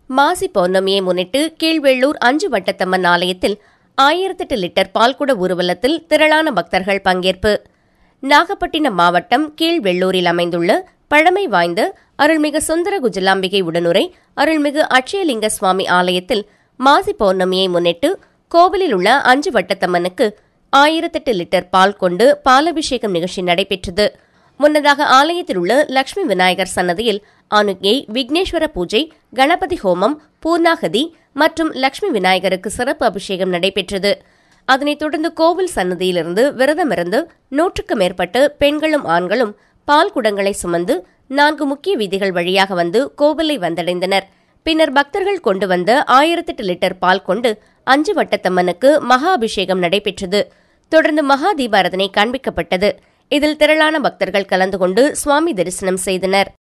மாசி பௌர்ணமியை முன்னிட்டு கீழ்வெள்ளூர் அஞ்சு வட்டத்தம்மன் ஆலயத்தில் ஆயிரத்தெட்டு லிட்டர் பால்குட ஊர்வலத்தில் திரளான பக்தர்கள் பங்கேற்பு நாகப்பட்டினம் மாவட்டம் கீழ்வெள்ளூரில் அமைந்துள்ள பழமை வாய்ந்த அருள்மிகு சுந்தர குஜலாம்பிகை உடனுரை அருள்மிகு அட்சயலிங்க சுவாமி ஆலயத்தில் மாசி பௌர்ணமியை முன்னிட்டு கோவிலில் உள்ள அஞ்சு வட்டத்தம்மனுக்கு ஆயிரத்தெட்டு லிட்டர் பால் கொண்டு பாலபிஷேகம் நிகழ்ச்சி நடைபெற்றது முன்னதாக ஆலயத்தில் உள்ள லட்சுமி விநாயகர் சன்னதியில் அனுகை விக்னேஸ்வர பூஜை கணபதி ஹோமம் பூர்ணாகதி மற்றும் லட்சுமி விநாயகருக்கு சிறப்பு அபிஷேகம் நடைபெற்றது அதனைத் தொடர்ந்து கோவில் சன்னதியிலிருந்து விரதமிருந்து நூற்றுக்கு மேற்பட்ட பெண்களும் ஆண்களும் பால் குடங்களை சுமந்து நான்கு முக்கிய வீதிகள் வழியாக வந்து கோவிலை வந்தடைந்தனர் பின்னர் பக்தர்கள் கொண்டு வந்த ஆயிரத்தெட்டு லிட்டர் பால் கொண்டு அஞ்சு வட்டத்தம்மனுக்கு மகா அபிஷேகம் நடைபெற்றது தொடர்ந்து மகா தீபாரதனை காண்பிக்கப்பட்டது இதில் திரளான பக்தர்கள் கலந்து கொண்டு சுவாமி தரிசனம் செய்தனர்